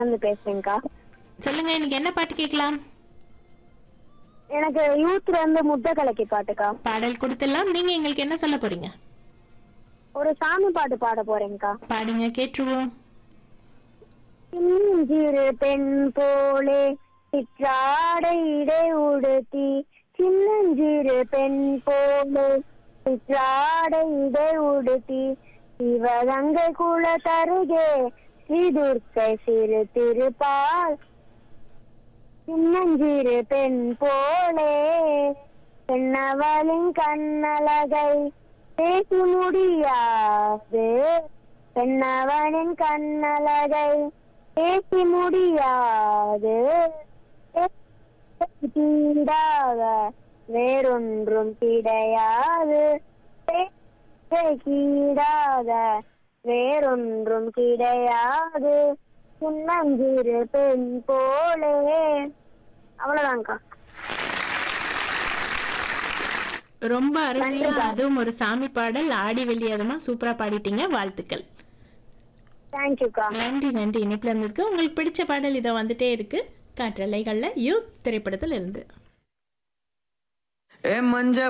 வந்து பேசுறேன்க்கா சொல்லுங்க இன்னைக்கு என்ன பாட்டு கேட்கலாம் எனக்கு யூத்ல இருந்து முட்டை கலக்கி பாட்டுக்கா பாடல் கொடுத்துடலாம் நீங்க எங்களுக்கு என்ன சொல்ல போறீங்க ஒரு சாமி பாட்டு பாட போறேன்க்கா பாடுங்க கேட்டுருவோம் சிறு பெண் போலே சிற்றாடை இடை உடுத்தி சின்னஞ்சிறு பெண் போலே சிற்றாடை இடை உடுத்தி சிவகங்கை குல தருகே ஸ்ரீதுர்க்கை சிறு திருப்பால் சின்னஞ்சிறு பெண் போலே பெண்ணவளின் கண்ணழகை பேசி முடியாது பெண்ணவனின் கண்ணழகை பேசி முடியாது கீடாக வேறொன்றும் கிடையாது கீடாக வேறொன்றும் கிடையாது சின்னஞ்சிறு பெண் போலே அவ்வளவுதான்க்கா ரொம்ப அருமையா அதுவும் ஒரு சாமி பாடல் ஆடி வெள்ளியாதமா சூப்பரா பாடிட்டீங்க வாழ்த்துக்கள் தேங்க்யூக்கா நன்றி நன்றி இணைப்புல இருந்ததுக்கு உங்களுக்கு பிடிச்ச பாடல் இதை வந்துட்டே இருக்கு காற்றலைகள்ல யூத் திரைப்படத்துல இருந்து ஏ மஞ்ச